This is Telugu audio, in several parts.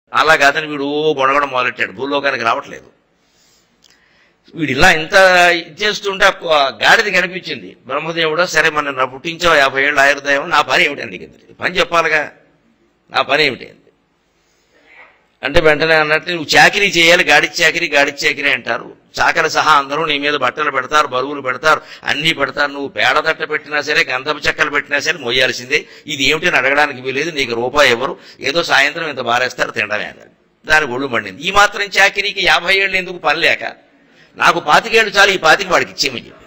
అలా కాదని వీడు ఓ గొడగడం మొదలెట్టాడు భూలోకానికి రావట్లేదు వీడు ఇలా ఇంత ఇది చేస్తుంటే ఆ గాడిద కనిపించింది బ్రహ్మదేవుడు సరే మన నా పుట్టించావు యాభై ఏళ్ళు ఆయుర్దాయం నా పని ఏమిటండి నీకు పని చెప్పాలిగా నా పని ఏమిటి అంది అంటే వెంటనే అన్నట్టు నువ్వు చాకరీ చేయాలి గాడి చాకరీ గాడి చాకరీ అంటారు చాకరి సహా అందరూ నీ మీద బట్టలు పెడతారు బరువులు పెడతారు అన్నీ పెడతారు నువ్వు పేడ తట్ట పెట్టినా సరే గంధపు చెక్కలు పెట్టినా సరే మొయ్యాల్సిందే ఇది ఏమిటి అని అడగడానికి వీలేదు నీకు రూపాయి ఎవరు ఏదో సాయంత్రం ఇంత బారేస్తారు తినడమే అన్నాడు దానికి ఒళ్ళు మండింది ఈ మాత్రం చాకరీకి యాభై ఏళ్ళు ఎందుకు పని లేక నాకు పాతికేళ్ళు చాలు ఈ పాతికి వాడికి ఇచ్చేయమని చెప్పి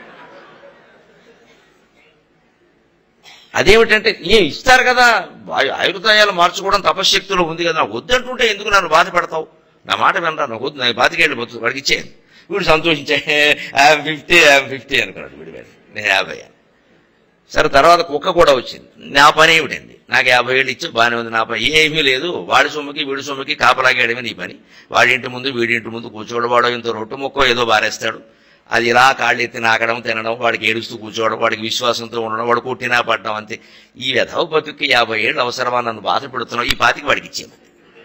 అదేమిటంటే ఏం ఇస్తారు కదా ఆయు- ఆయుర్దాయాలు మార్చుకోవడం తపశ్శక్తిలో ఉంది కదా నాకు వద్దంటుంటే ఎందుకు నన్ను బాధ పెడతావు నా మాట వినరా నాకు వద్దు నాకు పాతికేళ్ళు పోతుంది వాడికి ఇచ్చేయండి వీడు సంతోషించే ఐఎమ్ ఫిఫ్టీ ఐఎమ్ ఫిఫ్టీ అనుకున్నాడు వీడి మీద నేను యాభై అని. సరే తర్వాత కుక్క కూడా వచ్చింది నా పని ఏమిటండి నాకు యాభై ఏళ్ళు ఇచ్చి బాగానే ఉంది నా పని ఏమీ లేదు వాడి సొమ్ముకి వీడి సొమ్ముకి కాపలాగేయడమే నీ పని వాడి ఇంటి ముందు వీడి ఇంటి ముందు కూర్చోడు వాడు ఇంత రొట్టు మొక్క ఏదో బారేస్తాడు అది ఇలా కాళ్ళు ఎత్తి నాకడం తినడం వాడికి ఏడుస్తూ కూర్చోవడం వాడికి విశ్వాసంతో ఉండడం వాడు కొట్టినా పడడం అంతే ఈ వ్యధవ బతుక్కి యాభై ఏళ్ళు అవసరమా నన్ను బాధ పెడుతున్నావు ఈ పాతికి వాడికి ఇచ్చేయమని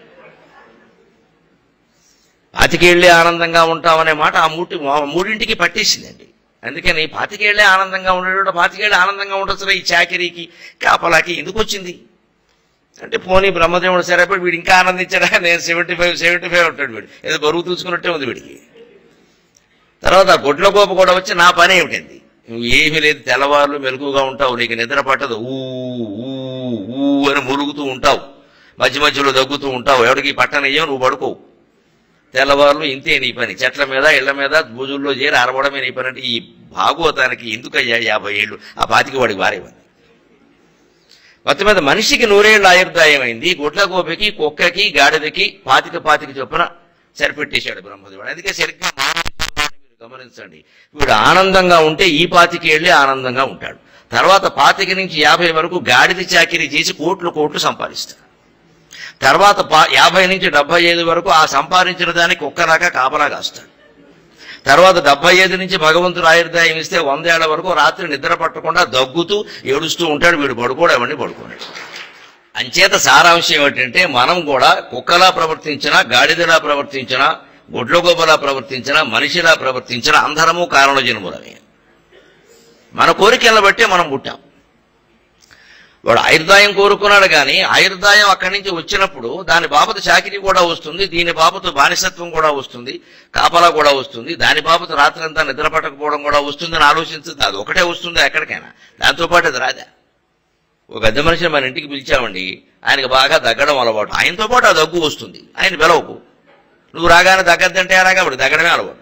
పాతికేళ్లే ఆనందంగా ఉంటామనే మాట ఆ మూటి ఆ మూడింటికి పట్టేసిందండి అందుకని పాతికేళ్లే ఆనందంగా ఉండేటోడు పాతికేళ్లే ఆనందంగా ఉండొచ్చు ఈ చాకరీకి కాపలాకి ఎందుకు వచ్చింది అంటే పోనీ బ్రహ్మదేవుడు సరేపడి వీడు ఇంకా ఆనందించాడా నేను సెవెంటీ ఫైవ్ సెవెంటీ ఫైవ్ ఉంటాడు వీడు ఏదో బరువు చూసుకున్నట్టే ఉంది వీడికి తర్వాత ఆ గొడ్ల గోప కూడా వచ్చి నా పని ఏమిటండి నువ్వు ఏమీ లేదు తెల్లవారులు మెలకుగా ఉంటావు నీకు నిద్ర పట్టదు ఊ ఊ ఊ అని మురుగుతూ ఉంటావు మధ్య మధ్యలో దగ్గుతూ ఉంటావు ఎవరికి పట్టనయ్యో నువ్వు పడుకోవు తెల్లవారులు ఇంతే నీ పని చెట్ల మీద ఇళ్ల మీద భూజుల్లో చేరి అరవడమే నీ పని అంటే ఈ భాగవతానికి ఎందుకయ్యా యాభై ఏళ్ళు ఆ పాతికి వాడికి వారేవంది మొత్తం మీద మనిషికి నూరేళ్ళు ఆయుర్దాయం అయింది గుడ్ల గోపికి కుక్కకి గాడిదకి పాతిక పాతిక చొప్పున సరిపెట్టేశాడు బ్రహ్మదేవుడు అందుకే సరిగ్గా మానవ జీవనాన్ని మీరు గమనించండి వీడు ఆనందంగా ఉంటే ఈ పాతికి వెళ్ళి ఆనందంగా ఉంటాడు తర్వాత పాతిక నుంచి యాభై వరకు గాడిద చాకిరీ చేసి కోట్లు కోట్లు సంపాదిస్తాడు తర్వాత పా- యాభై నుంచి డెబ్బై ఐదు వరకు ఆ సంపాదించిన దానికి ఒక్కలాగా కాపలా కాస్తాడు తర్వాత డెబ్బై ఐదు నుంచి భగవంతుడు ఆయుర్దాయం ఇస్తే వందేళ్ల వరకు రాత్రి నిద్ర పట్టకుండా దగ్గుతూ ఏడుస్తూ ఉంటాడు వీడు పడుకోవడం అవన్నీ పడుకోండి అంచేత సారాంశం ఏమిటంటే మనం కూడా కుక్కలా ప్రవర్తించినా గాడిదలా ప్రవర్తించినా గొడ్లగోబలా ప్రవర్తించినా మనిషిలా ప్రవర్తించినా అందరము కారణ జన్ములమే మన కోరికలను బట్టే మనం పుట్టాం వాడు ఆయుర్దాయం కోరుకున్నాడు కానీ ఆయుర్దాయం అక్కడి నుంచి వచ్చినప్పుడు దాని బాబత చాకిరీ కూడా వస్తుంది దీని బాబతు బానిసత్వం కూడా వస్తుంది కాపలా కూడా వస్తుంది దాని బాబతు రాత్రంతా నిద్ర పట్టకపోవడం కూడా వస్తుందని ఆలోచించింది అది ఒకటే వస్తుంది ఎక్కడికైనా దాంతోపాటు అది రాదా ఒక పెద్ద మనిషిని మన ఇంటికి పిలిచామండి ఆయనకి బాగా దగ్గడం అలవాటు ఆయనతో పాటు ఆ దగ్గు వస్తుంది ఆయన పిలవకు నువ్వు రాగానే దగ్గద్దంటే అలాగా అప్పుడు దగ్గడమే అలవాటు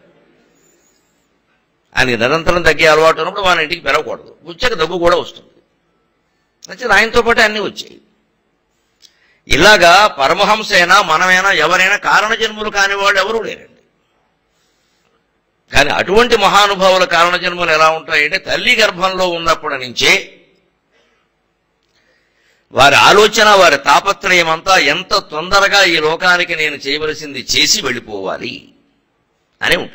ఆయనకి నిరంతరం తగ్గే అలవాటు ఉన్నప్పుడు మన ఇంటికి పిలవకూడదు వచ్చాక దగ్గు కూడా వస్తుంది నచ్చింది ఆయనతో పాటు అన్నీ వచ్చాయి ఇలాగా పరమహంస అయినా మనమైనా ఎవరైనా కారణ జన్ములు కాని వాళ్ళు ఎవరూ లేరండి కానీ అటువంటి మహానుభావుల కారణ జన్మలు ఎలా ఉంటాయంటే తల్లి గర్భంలో ఉన్నప్పటి నుంచే వారి ఆలోచన వారి తాపత్రయం అంతా ఎంత తొందరగా ఈ లోకానికి నేను చేయవలసింది చేసి వెళ్ళిపోవాలి అని ఉంటుంది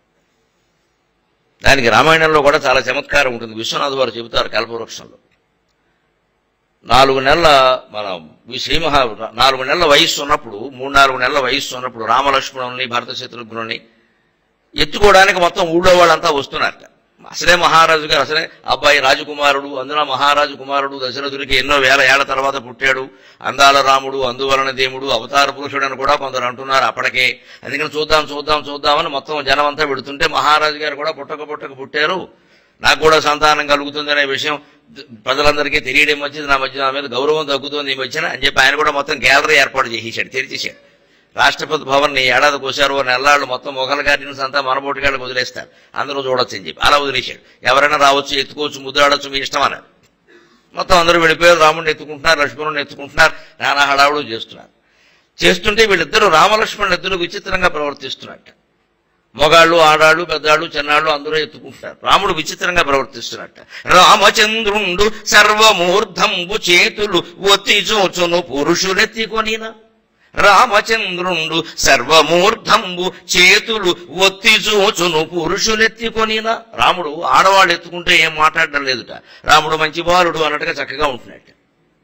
దానికి రామాయణంలో కూడా చాలా చమత్కారం ఉంటుంది విశ్వనాథ్ వారు చెబుతారు కల్పవృక్షంలో నాలుగు నెలల మన ఈ శ్రీ మహా నాలుగు నెలల వయస్సు ఉన్నప్పుడు మూడు నాలుగు నెలల వయస్సు ఉన్నప్పుడు రామలక్ష్మణుని భరత శత్రుఘ్నుని ఎత్తుకోవడానికి మొత్తం ఊళ్ళో వాళ్ళంతా వస్తున్నారట అసలే మహారాజు గారు అసలే అబ్బాయి రాజకుమారుడు అందున మహారాజు కుమారుడు దశరథుడికి ఎన్నో వేల ఏళ్ల తర్వాత పుట్టాడు అందాల రాముడు అందువలన దేవుడు అవతార పురుషుడు అని కూడా కొందరు అంటున్నారు అప్పటికే అందుకని చూద్దాం చూద్దాం చూద్దామని మొత్తం జనం అంతా పెడుతుంటే మహారాజు గారు కూడా పుట్టక పుట్టక పుట్టారు నాకు కూడా సంతానం కలుగుతుందనే విషయం ద- ప్రజలందరికీ తెలియడం వచ్చింది నా మధ్య నా మీద గౌరవం తగ్గుతుంది ఈ మధ్యన అని చెప్పి ఆయన కూడా మొత్తం గ్యాలరీ ఏర్పాటు చేసేసాడు తెరిచేశాడు రాష్ట్రపతి భవన్ ని ఏడాది కోసారు ఓ నెలలాళ్ళు మొత్తం మొఘల్ గార్డెన్స్ అంతా మనబోటి గాళ్ళకి వదిలేస్తారు అందరూ చూడొచ్చు అని చెప్పి అలా వదిలేశాడు ఎవరైనా రావచ్చు ఎత్తుకోవచ్చు ముద్రాడొచ్చు మీ ఇష్టం అన్నారు మొత్తం అందరూ వెళ్ళిపోయారు రాముడిని ఎత్తుకుంటున్నారు లక్ష్మణుని ఎత్తుకుంటున్నారు నానా హడావుడు చేస్తున్నారు చేస్తుంటే వీళ్ళిద్దరూ రామలక్ష్మణులు ఇద్దరు విచిత్రంగా ప్రవర్తిస్తున్నట్ట మొగాళ్ళు ఆడాళ్ళు పెద్దాళ్ళు చిన్నాళ్ళు అందరూ ఎత్తుకుంటున్నారు రాముడు విచిత్రంగా ప్రవర్తిస్తున్నట్ట రామచంద్రుండు సర్వమూర్ధంబు చేతులు ఒత్తి చూచును పురుషులెత్తికొనిన రామచంద్రుండు సర్వమూర్ధంబు చేతులు ఒత్తి చూచును పురుషులెత్తికొనిన రాముడు ఆడవాళ్ళు ఎత్తుకుంటే ఏం మాట్లాడడం లేదుట రాముడు మంచి బాలుడు అన్నట్టుగా చక్కగా ఉంటున్నట్ట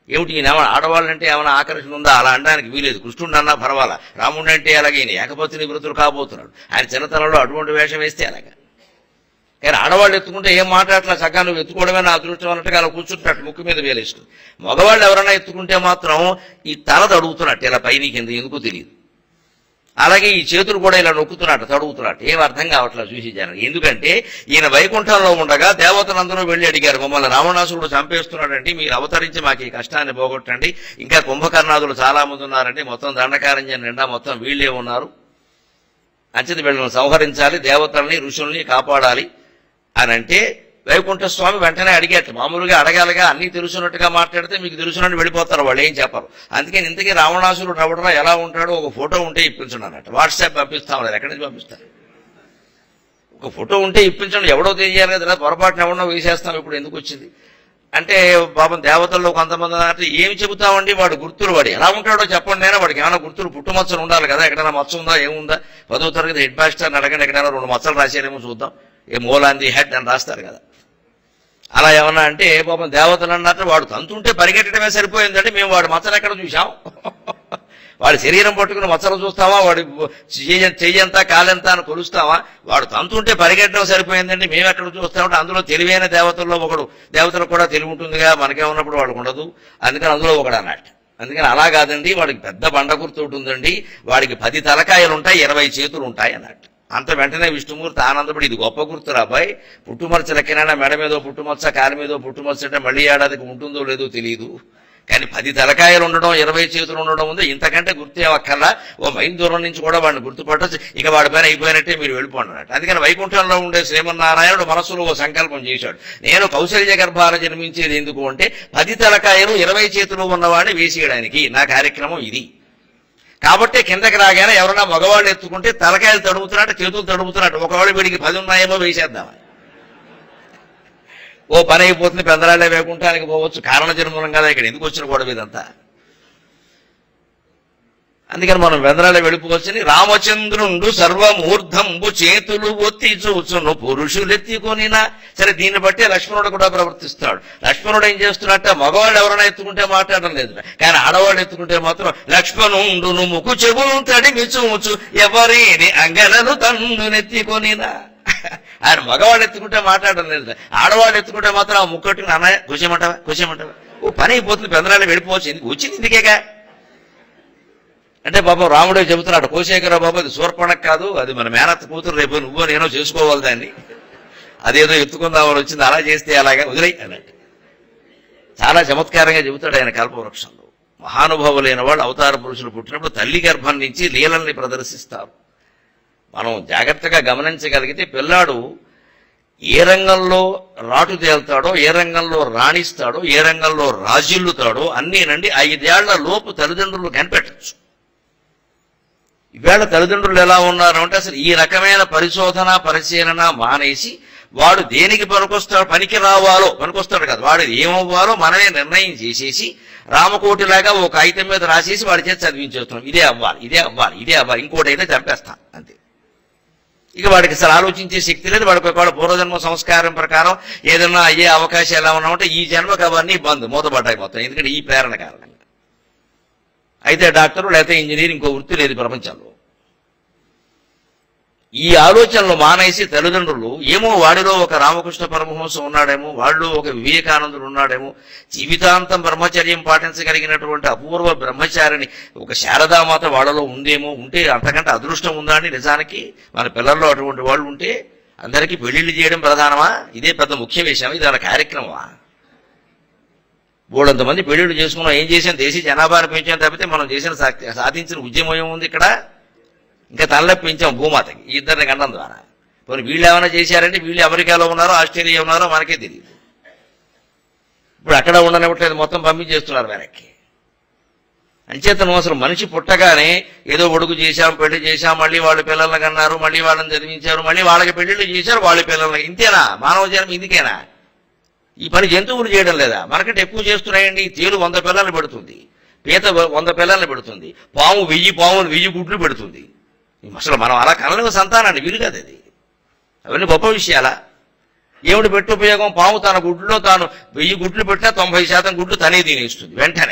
ఏమిటి ఈయన ఏమైనా ఆడవాళ్ళంటే ఏమైనా ఆకర్షణ ఉందా అలా అనడానికి వీలేదు కృష్ణుడు అన్నా పర్వాలా రాముడు అంటే అలాగే ఈయన ఏకపత్ని వృతులు కాబోతున్నాడు ఆయన చిన్నతనంలో అటువంటి వేషం వేస్తే అలాగా కానీ ఆడవాళ్ళు ఎత్తుకుంటే ఏం మాట్లాడట్లా చక్కగా నువ్వు ఎత్తుకోవడమే నా అదృష్టం అన్నట్టుగా అలా కూర్చుంటున్నట్టు ముక్కు మీద వేలేసుకుని మగవాళ్ళు ఎవరైనా ఎత్తుకుంటే మాత్రం ఈ తల తడుగుతున్నట్టు ఇలా పైన కింద ఎందుకో తెలియదు అలాగే ఈ చేతులు కూడా ఇలా నొక్కుతున్నట్టు తడుగుతున్నట్టు ఏం అర్థం కావట్లేదు చూసి జనం ఎందుకంటే ఈయన వైకుంఠంలో ఉండగా దేవతలందరూ వెళ్ళి అడిగారు మమ్మల్ని రావణాసురుడు చంపేస్తున్నాడండి మీరు అవతరించి మాకు ఈ కష్టాన్ని పోగొట్టండి ఇంకా కుంభకర్ణాదులు చాలా మంది ఉన్నారండి మొత్తం దండకారణ్యం నిండా మొత్తం వీళ్ళే ఉన్నారు అంచేత వీళ్ళని సంహరించాలి దేవతల్ని ఋషుల్ని కాపాడాలి అని అంటే వైకుంఠ స్వామి వెంటనే అడిగేట మామూలుగా అడగాలిగా అన్ని తెలుసున్నట్టుగా మాట్లాడితే మీకు తెలుసునని వెళ్ళిపోతారు వాళ్ళు ఏం చెప్పరు అందుకని ఇంతకీ రావణాసురుడు రవడరా ఎలా ఉంటాడో ఒక ఫోటో ఉంటే ఇప్పించండి అన్నట్టు వాట్సాప్ పంపిస్తాం లేదు ఎక్కడి నుంచి పంపిస్తారు ఒక ఫోటో ఉంటే ఇప్పించండి ఎవడో తెలియాలి కదా పొరపాటున ఎవడో వేసేస్తాం ఇప్పుడు ఎందుకు వచ్చింది అంటే పాపం దేవతల్లో కొంతమంది అంటే ఏమి చెబుతామండి వాడు గుర్తులు వాడు ఎలా ఉంటాడో చెప్పండి నేను వాడికి ఏమైనా గుర్తులు పుట్టుమచ్చలు ఉండాలి కదా ఎక్కడైనా మచ్చ ఉందా ఏముందా పదో తరగతి హెడ్ మాస్టర్ని అడగండి ఎక్కడైనా రెండు మచ్చలు రాశారేమో చూద్దాం ఏ మూలాంది హెడ్ అని రాస్తారు కదా అలా ఏమన్నా అంటే పాపం దేవతలు అన్నట్టు వాడు తంతుంటే పరిగెట్టడమే సరిపోయిందంటే మేము వాడి మచ్చలు ఎక్కడ చూసాం వాడి శరీరం పట్టుకుని మచ్చలు చూస్తావా వాడి చెయ్య- చెయ్యంతా కాలెంత అని కొలుస్తావా వాడు తంతుంటే పరిగెట్టడం సరిపోయిందండి మేము ఎక్కడ చూస్తామంటే అందులో తెలివైన దేవతల్లో ఒకడు దేవతలకు కూడా తెలివి ఉంటుందిగా మనకే ఉన్నప్పుడు వాడికి ఉండదు అందుకని అందులో ఒకడు అన్నట్టు అందుకని అలా కాదండి వాడికి పెద్ద బండ గుర్తు ఒకటి ఉందండి వాడికి పది తలకాయలు ఉంటాయి ఇరవై చేతులు ఉంటాయి అన్నట్టు అంత వెంటనే విష్ణుమూర్తి ఆనందపడి ఇది గొప్ప గుర్తురా అబ్బాయి పుట్టుమచ్చ లెక్కనైనా మెడ మీదో పుట్టుమచ్చ కాలు మీదో పుట్టుమచ్చ అంటే మళ్ళీ ఏడాదికి ఉంటుందో లేదో తెలియదు కానీ పది తలకాయలు ఉండడం ఇరవై చేతులు ఉండడం ఉంది ఇంతకంటే గుర్తే అక్కర్లా ఓ మైన్ దూరం నుంచి కూడా వాడిని గుర్తుపట్టచ్చు ఇక వాడి పైన అయిపోయినట్టే మీరు వెళ్ళిపోండి అన్నట్టు అందుకని వైకుంఠంలో ఉండే శ్రీమన్నారాయణుడు మనసులో ఓ సంకల్పం చేశాడు నేను కౌశల్య గర్భాల జన్మించేది ఎందుకు అంటే పది తలకాయలు ఇరవై చేతులు ఉన్నవాడిని వేసేయడానికి నా కార్యక్రమం ఇది కాబట్టి కిందకి రాగానే ఎవరైనా మగవాళ్ళు ఎత్తుకుంటే తలకాయలు తడుముతున్నట్టు చేతులు తడుముతున్నట్టు ఒకవేళ వీడికి పది ఉన్నాయేమో వేసేద్దామని ఓ పని అయిపోతుంది పెందరాళ్ళే వేకుంటానికి పోవచ్చు కారణ జన్మలం కదా ఇక్కడ ఎందుకు వచ్చిన గొడవ ఇదంతా అందుకని మనం వెందరాళ్ళే వెళ్ళిపోవచ్చని రామచంద్రుండు సర్వమూర్ధంబు చేతులు ఒత్తి చూచును పురుషులెత్తికొనినా సరే దీన్ని బట్టి లక్ష్మణుడు కూడా ప్రవర్తిస్తాడు లక్ష్మణుడు ఏం చేస్తున్నట్ట మగవాళ్ళు ఎవరైనా ఎత్తుకుంటే మాట్లాడడం లేదు కానీ ఆడవాళ్ళు ఎత్తుకుంటే మాత్రం లక్ష్మణుండును ముకు చెవులు తడిమి చూచు ఎవరిని అంగనను తండునెత్తికొనినా ఆయన మగవాళ్ళు ఎత్తుకుంటే మాట్లాడడం లేదు ఆడవాళ్ళు ఎత్తుకుంటే మాత్రం ఆ ముక్కట్టుకుని అన్నయ్య కూర్చోమంటావా కూర్చోమంటావా ఓ పని అయిపోతుంది పెందరాళ్ళు వెళ్ళిపోవచ్చు ఎందుకు వచ్చింది ఇందుకేగా అంటే పాపం రాముడే చెబుతున్నాడు కోశేఖర బాబు అది శూర్పణకు కాదు అది మన మేనత్ కూతురు రేపు నువ్వో నేనో చేసుకోవాలి దాన్ని అదేదో ఎత్తుకుందామని వచ్చింది అలా చేస్తే అలాగా వదిలేయి అన్నట్టు చాలా చమత్కారంగా చెబుతాడు ఆయన కల్పవృక్షంలో మహానుభావులైన వాళ్ళు అవతార పురుషులు పుట్టినప్పుడు తల్లి గర్భం నుంచి లీలల్ని ప్రదర్శిస్తారు మనం జాగ్రత్తగా గమనించగలిగితే పిల్లాడు ఏ రంగంలో రాటు తేల్తాడో ఏ రంగంలో రాణిస్తాడో ఏ రంగంలో రాజిల్లుతాడో అన్నీనండి ఐదేళ్ల లోపు తల్లిదండ్రులు కనిపెట్టచ్చు ఈవేళ తల్లిదండ్రులు ఎలా ఉన్నారు అంటే అసలు ఈ రకమైన పరిశోధన పరిశీలన మానేసి వాడు దేనికి పనికొస్తాడు పనికి రావాలో పనికొస్తాడు కదా వాడు ఏమవ్వాలో మనమే నిర్ణయం చేసేసి రామకోటిలాగా ఒక కాగితం మీద రాసేసి వాడి చేతి చదివించేస్తున్నాం ఇదే అవ్వాలి ఇదే అవ్వాలి ఇదే అవ్వాలి ఇంకోటి అయితే చంపేస్తాం అంతే ఇక వాడికి అసలు ఆలోచించే శక్తి లేదు వాడికి ఒకవేళ పూర్వజన్మ సంస్కారం ప్రకారం ఏదైనా అయ్యే అవకాశం ఎలా ఉన్నామంటే ఈ జన్మకు అవన్నీ బంద్ మూతపడ్డాయి మొత్తం ఎందుకంటే ఈ ప్రేరణ కారణంగా అయితే డాక్టరు లేకపోతే ఇంజనీర్ ఇంకో వృత్తి లేదు ప్రపంచంలో ఈ ఆలోచనలు మానేసి తల్లిదండ్రులు ఏమో వాడిలో ఒక రామకృష్ణ పరమహంస ఉన్నాడేమో వాడిలో ఒక వివేకానందుడు ఉన్నాడేమో జీవితాంతం బ్రహ్మచర్యం పాటించగలిగినటువంటి అపూర్వ బ్రహ్మచారిని ఒక శారదామాత వాళ్ళలో ఉందేమో ఉంటే అంతకంటే అదృష్టం ఉందా అని నిజానికి మన పిల్లల్లో అటువంటి వాళ్ళు ఉంటే అందరికీ పెళ్లిళ్ళు చేయడం ప్రధానమా ఇదే పెద్ద ముఖ్య విషయం ఇది మన కార్యక్రమమా బోడంతమంది పెళ్లిళ్ళు చేసుకున్నాం ఏం చేసాం దేశీ జనాభాను పెంచాం తప్పితే మనం చేసిన సా- సాధించిన ఉద్యమం ఏముంది ఇక్కడ ఇంకా తనలో పెంచాం భూమాతకి ఈ ఇద్దరిని గండం ద్వారా పోనీ వీళ్ళు ఏమైనా చేశారంటే వీళ్ళు అమెరికాలో ఉన్నారో ఆస్ట్రేలియా ఉన్నారో మనకే తెలియదు ఇప్పుడు అక్కడ ఉండనివ్వట్లేదు మొత్తం పంపించేస్తున్నారు వెనక్కి అంచేతను అసలు మనిషి పుట్టగానే ఏదో ఒడుగు చేశాం పెళ్లి చేశాం మళ్ళీ వాళ్ళ పిల్లల్ని కన్నారు మళ్ళీ వాళ్ళని చదివించారు మళ్ళీ వాళ్ళకి పెళ్లిళ్ళు చేశారు వాళ్ళ పిల్లల్ని ఇంతేనా మానవ జన్మ ఇందుకేనా ఈ పని జంతువులు చేయడం లేదా మనకంటే ఎక్కువ చేస్తున్నాయండి తేలు వంద పిల్లల్ని పెడుతుంది పీత వంద పిల్లల్ని పెడుతుంది పాము వెయ్యి పాములు వెయ్యి గుడ్లు పెడుతుంది అసలు మనం అలా కనలేని సంతానాన్ని వీలు కాదు అది అవన్నీ గొప్ప విషయాలా ఏమిటి పెట్టి ఉపయోగం పాము తన గుడ్లో తాను వెయ్యి గుడ్లు పెట్టినా తొంభై శాతం గుడ్లు తనే తినేస్తుంది వెంటనే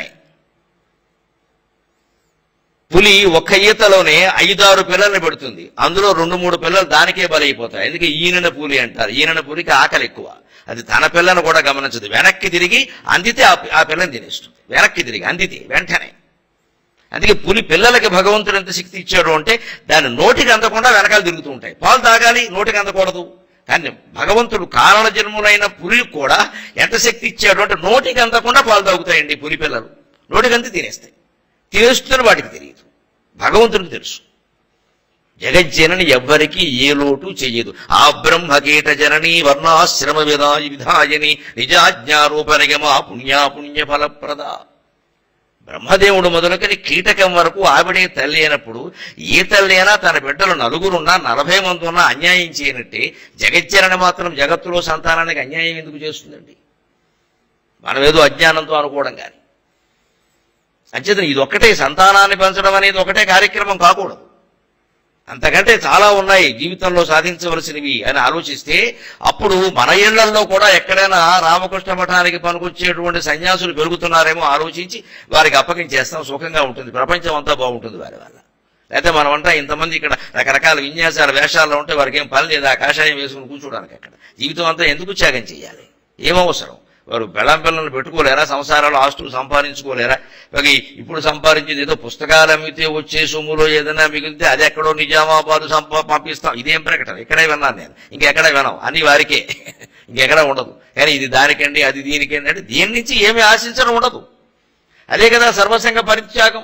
పులి ఒక్క ఈతలోనే ఐదారు పిల్లల్ని పెడుతుంది అందులో రెండు మూడు పిల్లలు దానికే బలైపోతాయి అందుకే ఈనన పులి అంటారు ఈనన పులికి ఆకలి ఎక్కువ అది తన పిల్లను కూడా గమనించదు వెనక్కి తిరిగి అందితే ఆ పి- ఆ పిల్లని తినేస్తుంది వెనక్కి తిరిగి అందితే వెంటనే అందుకే పులి పిల్లలకి భగవంతుడు ఎంత శక్తి ఇచ్చాడు అంటే దాని నోటికి అందకుండా వెనకాల తిరుగుతూ ఉంటాయి పాలు తాగాలి నోటికి అందకూడదు కానీ భగవంతుడు కారణ జన్ములైన పులికి కూడా ఎంత శక్తి ఇచ్చాడు అంటే నోటికి అందకుండా పాలు తాగుతాయండి పులి పిల్లలు నోటికి అంతే తినేస్తాయి తినేస్తుందని వాటికి తెలియదు భగవంతుడికి తెలుసు జగజ్జనని ఎవ్వరికి ఏ లోటు చెయ్యదు ఆ బ్రహ్మ కీట జనని వర్ణాశ్రమ విధాయి విధాయని నిజాజ్ఞారూపనిగమా పుణ్యా పుణ్య ఫలప్రద బ్రహ్మదేవుడు మొదలుకొని కీటకం వరకు ఆవిడే తల్లి అయినప్పుడు ఏ తల్లి అయినా తన బిడ్డలు నలుగురున్నా నలభై మంది ఉన్నా అన్యాయం చేయనట్టే జగజ్జనని మాత్రం జగత్తులో సంతానానికి అన్యాయం ఎందుకు చేస్తుందండి మనం ఏదో అజ్ఞానంతో అనుకోవడం కానీ అంచేత ఇది ఒక్కటే సంతానాన్ని పెంచడం అనేది ఒకటే కార్యక్రమం కాకూడదు అంతకంటే చాలా ఉన్నాయి జీవితంలో సాధించవలసినవి అని ఆలోచిస్తే అప్పుడు మన ఇళ్లలో కూడా ఎక్కడైనా రామకృష్ణ మఠానికి పనికొచ్చేటువంటి సన్యాసులు పెరుగుతున్నారేమో ఆలోచించి వారికి అప్పగించేస్తాం సుఖంగా ఉంటుంది ప్రపంచం అంతా బాగుంటుంది వారి వల్ల లేకపోతే మనమంతా ఇంతమంది ఇక్కడ రకరకాల విన్యాసాల వేషాల్లో ఉంటే వారికి ఏం పని లేదు ఆ కాషాయం వేసుకుని కూర్చోడానికి అక్కడ జీవితం అంతా ఎందుకు త్యాగం చేయాలి ఏమవసరం వారు బెళ్ళం పిల్లలు పెట్టుకోలేరా సంసారాలు ఆస్తులు సంపాదించుకోలేరా మరి ఇప్పుడు సంపాదించేది ఏదో పుస్తకాలు అమ్మితే వచ్చే సొమ్ములో ఏదైనా మిగిలితే అది ఎక్కడో నిజామాబాద్ సంపా పంపిస్తాం ఇదేం ప్రకటన ఇక్కడే విన్నాను నేను ఇంకెక్కడ వినాం అన్ని వారికే ఇంకెక్కడ ఉండదు కానీ ఇది దానికండి అది దీనికండి అంటే దీని నుంచి ఏమీ ఆశించడం ఉండదు అదే కదా సర్వసంగ పరిత్యాగం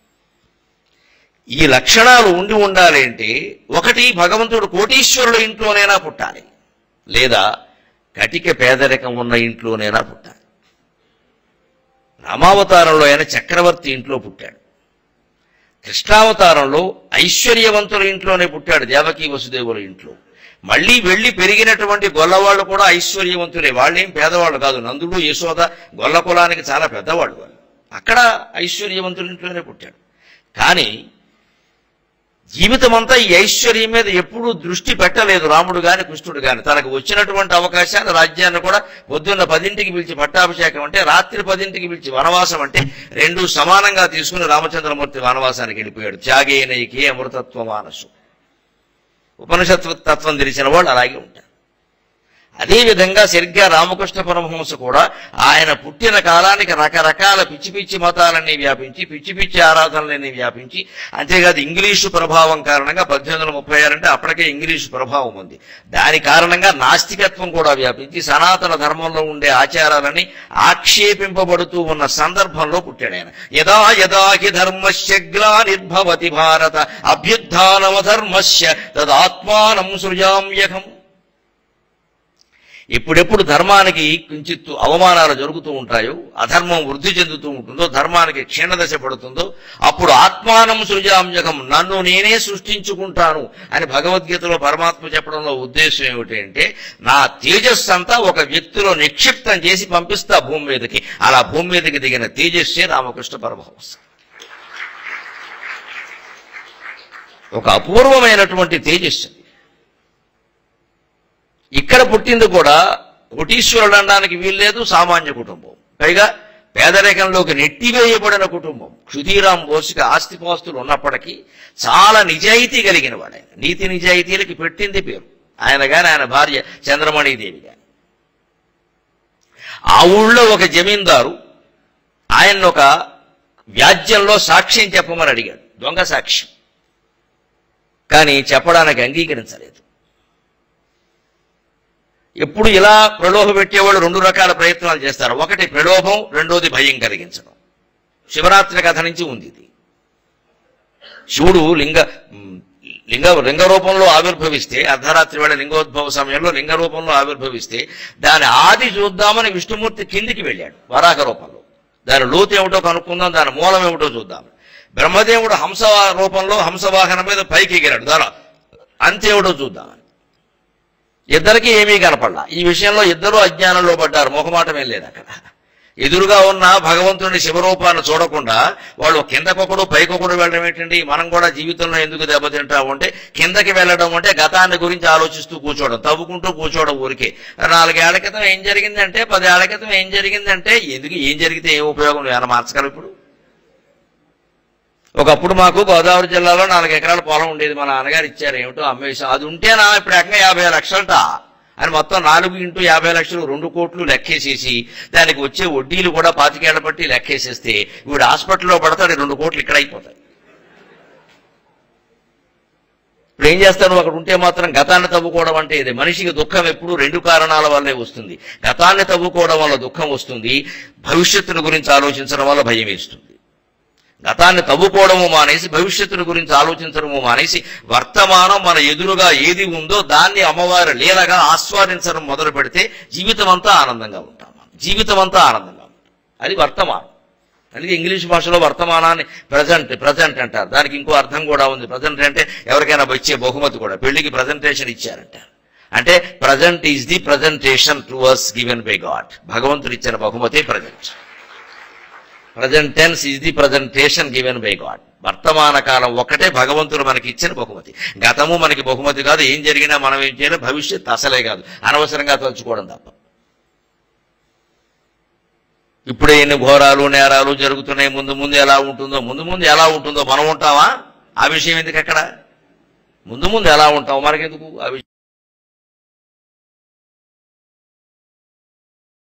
ఈ లక్షణాలు ఉండి ఉండాలి అంటే ఒకటి భగవంతుడు కోటీశ్వరుల ఇంట్లోనైనా పుట్టాలి లేదా కటిక పేదరికం ఉన్న ఇంట్లోనైనా పుట్టాలి రామావతారంలో ఆయన చక్రవర్తి ఇంట్లో పుట్టాడు కృష్ణావతారంలో ఐశ్వర్యవంతుల ఇంట్లోనే పుట్టాడు దేవకీ వసుదేవుల ఇంట్లో మళ్ళీ వెళ్ళి పెరిగినటువంటి గొల్లవాళ్ళు కూడా ఐశ్వర్యవంతులే వాళ్ళేం పేదవాళ్ళు కాదు నందుడు యశోద గొల్ల కులానికి చాలా పెద్దవాళ్ళు వాళ్ళు అక్కడ ఐశ్వర్యవంతుల ఇంట్లోనే పుట్టాడు కానీ జీవితమంతా ఈ ఐశ్వర్యం మీద ఎప్పుడూ దృష్టి పెట్టలేదు రాముడు గాని కృష్ణుడు గాని తనకు వచ్చినటువంటి అవకాశాన్ని రాజ్యాన్ని కూడా పొద్దున్న పదింటికి పిలిచి పట్టాభిషేకం అంటే రాత్రి పదింటికి పిలిచి వనవాసం అంటే రెండు సమానంగా తీసుకుని రామచంద్రమూర్తి వనవాసానికి వెళ్ళిపోయాడు త్యాగేనైకి అమృతత్వ మానసు ఉపనిషత్ తత్వం తెలిసిన వాళ్ళు అలాగే ఉంటారు అదేవిధంగా సరిగ్గా రామకృష్ణ పరమహంస కూడా ఆయన పుట్టిన కాలానికి రకరకాల పిచ్చి పిచ్చి మతాలన్నీ వ్యాపించి పిచ్చి పిచ్చి ఆరాధనలన్నీ వ్యాపించి అంతేకాదు ఇంగ్లీషు ప్రభావం కారణంగా పద్దెనిమిది వందల ముప్పై ఆరు అంటే అప్పటికే ఇంగ్లీషు ప్రభావం ఉంది దాని కారణంగా నాస్తికత్వం కూడా వ్యాపించి సనాతన ధర్మంలో ఉండే ఆచారాలన్నీ ఆక్షేపింపబడుతూ ఉన్న సందర్భంలో పుట్టాడు ఆయన యదా యదా హి ధర్మస్య గ్లానిర్భవతి భారత అభ్యుత్నమ ధర్మస్య తదాత్మానం సృజామ్యహం ఎప్పుడెప్పుడు ధర్మానికి కించిత్తు అవమానాలు జరుగుతూ ఉంటాయో అధర్మం వృద్ధి చెందుతూ ఉంటుందో ధర్మానికి క్షీణదశ పడుతుందో అప్పుడు ఆత్మానం సృజామ్యకం నన్ను నేనే సృష్టించుకుంటాను అని భగవద్గీతలో పరమాత్మ చెప్పడంలో ఉద్దేశం ఏమిటంటే నా తేజస్సు అంతా ఒక వ్యక్తిలో నిక్షిప్తం చేసి పంపిస్తా భూమి మీదకి అలా భూమి మీదకి దిగిన తేజస్సే రామకృష్ణ పరమహంస ఒక అపూర్వమైనటువంటి తేజస్సు అది. ఇక్కడ పుట్టింది కూడా కోటీశ్వరుడు అనడానికి వీల్లేదు సామాన్య కుటుంబం పైగా పేదరికంలోకి నెట్టివేయబడిన కుటుంబం క్షుధీరాం బోసుకి ఆస్తిపాస్తులు ఉన్నప్పటికీ చాలా నిజాయితీ కలిగిన వాడు ఆయన నీతి నిజాయితీలకి పెట్టింది పేరు ఆయన గాని ఆయన భార్య చంద్రమణిదేవి గాని ఆ ఊళ్ళో ఒక జమీందారు ఆయన ఒక వ్యాజ్యంలో సాక్ష్యం చెప్పమని అడిగాడు దొంగ సాక్ష్యం కానీ చెప్పడానికి అంగీకరించలేదు ఎప్పుడు ఇలా ప్రలోభ పెట్టేవాళ్ళు రెండు రకాల ప్రయత్నాలు చేస్తారు ఒకటి ప్రలోభం రెండోది భయం కలిగించడం శివరాత్రి కథ నుంచి ఉంది ఇది శివుడు లింగ ఉమ్, లింగ లింగ రూపంలో ఆవిర్భవిస్తే అర్ధరాత్రి వేళ లింగోద్భవ సమయంలో లింగ రూపంలో ఆవిర్భవిస్తే దాని ఆది చూద్దామని విష్ణుమూర్తి కిందికి వెళ్ళాడు వరాహ రూపంలో దాని లోతు ఏమిటో కనుక్కుందాం దాని మూలం ఏమిటో చూద్దాం బ్రహ్మదేవుడు హంస రూపంలో హంసవాహనం మీద పైకి ఎగిరాడు దాని అంతేమిటో చూద్దామని ఇద్దరికి ఏమీ కనపడలా ఈ విషయంలో ఇద్దరు అజ్ఞానంలో పడ్డారు మొహమాటమేం లేదు అక్కడ ఎదురుగా ఉన్న భగవంతుని శివరూపాన్ని చూడకుండా వాళ్ళు కిందకొకడు పైకొకడు వెళ్ళడం ఏంటండి మనం కూడా జీవితంలో ఎందుకు దెబ్బతింటాము అంటే కిందకి వెళ్ళడం అంటే గతాన్ని గురించి ఆలోచిస్తూ కూర్చోవడం తవ్వుకుంటూ కూర్చోవడం ఊరికే నాలుగేళ్ల క్రితం ఏం జరిగిందంటే పదేళ్ల క్రితం ఏం జరిగిందంటే ఎందుకు ఏం జరిగితే ఏం ఉపయోగం ఏమైనా మార్చగలవు ఇప్పుడు ఒకప్పుడు మాకు గోదావరి జిల్లాలో నాలుగు ఎకరాల పొలం ఉండేది మా నాన్నగారు ఇచ్చారు ఏమిటో అమ్మేసాం అది ఉంటేనా ఇప్పుడు ఏకంగా యాభై లక్షలట అని మొత్తం నాలుగు ఇంటూ యాభై లక్షలు రెండు కోట్లు లెక్కేసేసి దానికి వచ్చే వడ్డీలు కూడా పాతికేళ్ల బట్టి లెక్కేసేస్తే వీడు హాస్పిటల్లో పడతాడు రెండు కోట్లు ఇక్కడ అయిపోతాయి ఇప్పుడు ఏం చేస్తాను అక్కడ ఉంటే మాత్రం గతాన్ని తవ్వుకోవడం అంటే ఇది మనిషికి దుఃఖం ఎప్పుడు రెండు కారణాల వల్లే వస్తుంది గతాన్ని తవ్వుకోవడం వల్ల దుఃఖం వస్తుంది భవిష్యత్తును గురించి ఆలోచించడం వల్ల భయం వేస్తుంది గతాన్ని తవ్వుకోవడము మానేసి భవిష్యత్తును గురించి ఆలోచించడము మానేసి వర్తమానం మన ఎదురుగా ఏది ఉందో దాన్ని అమ్మవారి లీలగా ఆస్వాదించడం మొదలు పెడితే జీవితం అంతా ఆనందంగా ఉంటాం జీవితం అంతా ఆనందంగా ఉంటాం అది వర్తమానం అందుకే ఇంగ్లీష్ భాషలో వర్తమానాన్ని ప్రజెంట్ ప్రజెంట్ అంటారు దానికి ఇంకో అర్థం కూడా ఉంది ప్రజెంట్ అంటే ఎవరికైనా వచ్చే బహుమతి కూడా పెళ్లికి ప్రజెంటేషన్ ఇచ్చారంటారు అంటే present is the presentation to us given by God భగవంతుడు ఇచ్చిన బహుమతి present present tense is the presentation given by God వర్తమాన కాలం ఒక్కటే భగవంతుడు మనకి ఇచ్చిన బహుమతి గతము మనకి బహుమతి కాదు ఏం జరిగినా మనం ఏం చేయాలి భవిష్యత్ అసలే కాదు అనవసరంగా తలుచుకోవడం తప్ప ఇప్పుడే ఎన్ని ఘోరాలు నేరాలు జరుగుతున్నాయి ముందు ముందు ఎలా ఉంటుందో ముందు ముందు ఎలా ఉంటుందో మనం ఉంటామా ఆ విషయం ఎందుకు ఎక్కడ ముందు ముందు ఎలా ఉంటాం మనకెందుకు ఆ విషయం